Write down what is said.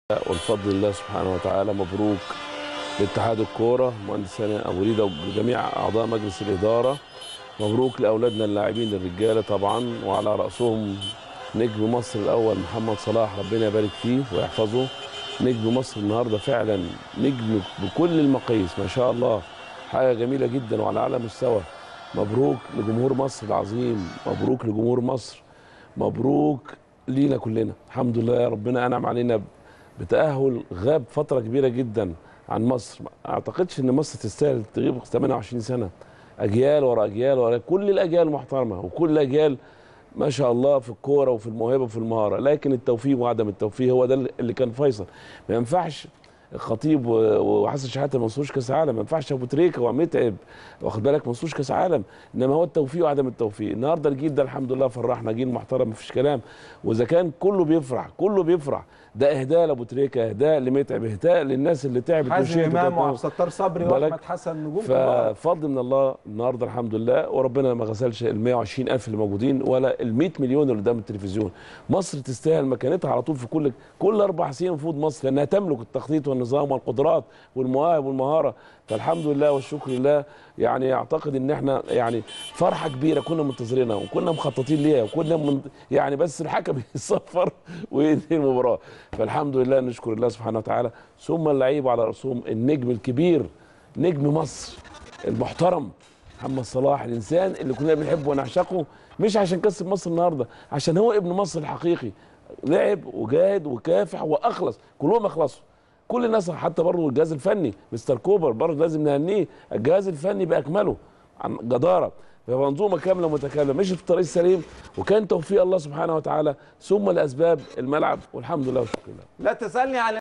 والفضل الله سبحانه وتعالى مبروك لاتحاد الكوره مهندس هاني ابو ريده وجميع اعضاء مجلس الاداره مبروك لاولادنا اللاعبين الرجاله طبعا وعلى راسهم نجم مصر الاول محمد صلاح ربنا يبارك فيه ويحفظه نجم مصر النهارده فعلا نجم بكل المقاييس ما شاء الله حاجه جميله جدا وعلى اعلى مستوى مبروك لجمهور مصر العظيم مبروك لجمهور مصر مبروك لينا كلنا الحمد لله يا ربنا انعم علينا بتاهل غاب فتره كبيره جدا عن مصر ما اعتقدش ان مصر تستاهل تغيب 28 سنه اجيال ورا اجيال ورا كل الاجيال محترمه وكل الاجيال ما شاء الله في الكوره وفي الموهبه وفي المهاره لكن التوفيق وعدم التوفيق هو ده اللي كان فيصل ما ينفعش الخطيب وحسن شحاته ما وصلوش كاس عالم ما ينفعش ابو تريكه ومتعب واخد بالك ما وصلوش كاس عالم انما هو التوفيق وعدم التوفيق النهارده الجيل ده الحمد لله فرحنا جيل محترم مفيش كلام واذا كان كله بيفرح كله بيفرح ده اهداء لابو تريكه اهداء لمتعب اهداء للناس اللي تعبت حازم وشهدت امام وكانت- وعبد الستار صبري بالك؟ واحمد حسن نجوم كبار ففضل من الله النهارده الحمد لله وربنا ما غسلش ال 120 الف اللي موجودين ولا ال 100 مليون اللي قدام التلفزيون مصر تستاهل مكانتها على طول في كل كل اربع سنين المفروض مصر لانها تملك التخطيط والنظام والقدرات والمواهب والمهاره فالحمد لله والشكر لله يعني اعتقد ان احنا يعني فرحه كبيره كنا منتظرينها وكنا مخططين ليها وكنا من يعني بس الحكم يصفر وينهي المباراه فالحمد لله نشكر الله سبحانه وتعالى ثم اللعيبه على راسهم النجم الكبير نجم مصر المحترم محمد صلاح الانسان اللي كلنا بنحبه ونعشقه مش عشان كسب مصر النهارده عشان هو ابن مصر الحقيقي لعب وجاهد وكافح واخلص كلهم اخلصوا كل الناس حتى برضه الجهاز الفني مستر كوبر برضه لازم نهنيه الجهاز الفني باكمله عن جداره فمنظومه كامله متكامله مشي في الطريق السليم وكان توفيق الله سبحانه وتعالى ثم الاسباب الملعب والحمد لله والشكر لله لا تسالني على